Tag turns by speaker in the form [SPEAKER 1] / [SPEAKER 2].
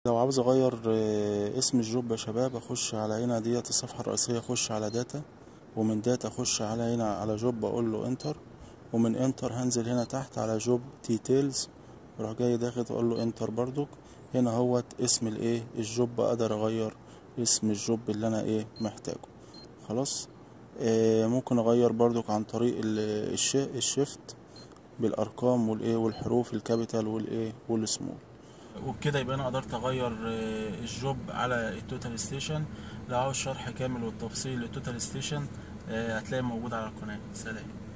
[SPEAKER 1] لو عاوز اغير آه، اسم الجوب يا شباب اخش على هنا ديت الصفحة الرئيسية اخش على داتا ومن داتا اخش على هنا على جوب اقول له انتر ومن انتر هنزل هنا تحت على جوب ديتيلز اروح جاي داخل اقول له انتر برضك هنا هوت اسم الايه الجوب اقدر اغير اسم الجوب اللي انا ايه محتاجه خلاص آه ممكن اغير برضك عن طريق ال- الش- الشيفت بالارقام والايه والحروف الكابيتال والايه والسمول وبكده يبقى انا قدرت اغير آه، الجوب على التوتال ستيشن لو عاوز شرح كامل والتفصيل للتوتال ستيشن آه، هتلاقي موجود على القناة سلام